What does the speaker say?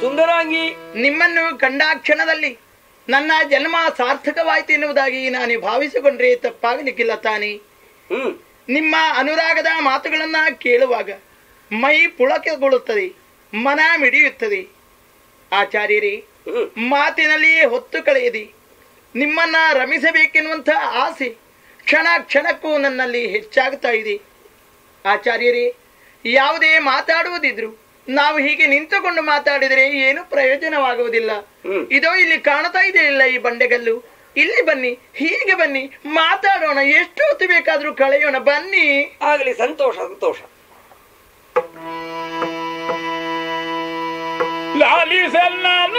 ಸುಂದರಾಂಗಿ ನಿಮ್ಮನ್ನು ಕಂಡ ಕ್ಷಣದಲ್ಲಿ ನನ್ನ ಜನ್ಮ ಸಾರ್ಥಕವಾಯಿತು ಎನ್ನುವುದಾಗಿ ನಾನು ಭಾವಿಸಿಕೊಂಡ್ರೆ ತಪ್ಪಾಗಲಿಕ್ಕಿಲ್ಲ ತಾನೇ ಹ್ಮ್ ನಿಮ್ಮ ಅನುರಾಗದ ಮಾತುಗಳನ್ನ ಕೇಳುವಾಗ ಮೈ ಪುಳಕಗೊಳ್ಳುತ್ತದೆ ಮನ ಮಿಡಿಯುತ್ತದೆ ಆಚಾರ್ಯರೇ ಹ್ಮ್ ಮಾತಿನಲ್ಲಿ ಹೊತ್ತು ಕಳೆಯದಿ ನಿಮ್ಮನ್ನ ರಮಿಸಬೇಕೆನ್ನುವಂಥ ಆಸೆ ಕ್ಷಣ ಕ್ಷಣಕ್ಕೂ ನನ್ನಲ್ಲಿ ಹೆಚ್ಚಾಗುತ್ತಾ ಇದೆ ಆಚಾರ್ಯರೇ ಯಾವುದೇ ಮಾತಾಡುವುದಿದ್ರು ನಾವು ಹೀಗೆ ನಿಂತುಕೊಂಡು ಮಾತಾಡಿದರೆ ಏನು ಪ್ರಯೋಜನವಾಗುವುದಿಲ್ಲ ಹ್ಮ್. ಇದೋ ಇಲ್ಲಿ ಕಾಣ್ತಾ ಇದೆ ಇಲ್ಲ ಈ ಬಂಡೆಗಲ್ಲು ಇಲ್ಲಿ ಬನ್ನಿ ಹೀಗೆ ಬನ್ನಿ ಮಾತಾಡೋಣ ಎಷ್ಟು ಹೊತ್ತು ಬೇಕಾದ್ರೂ ಕಳೆಯೋಣ ಬನ್ನಿ ಆಗಲಿ ಸಂತೋಷ ಸಂತೋಷ ಲಾಲಿಸಲ್ಲ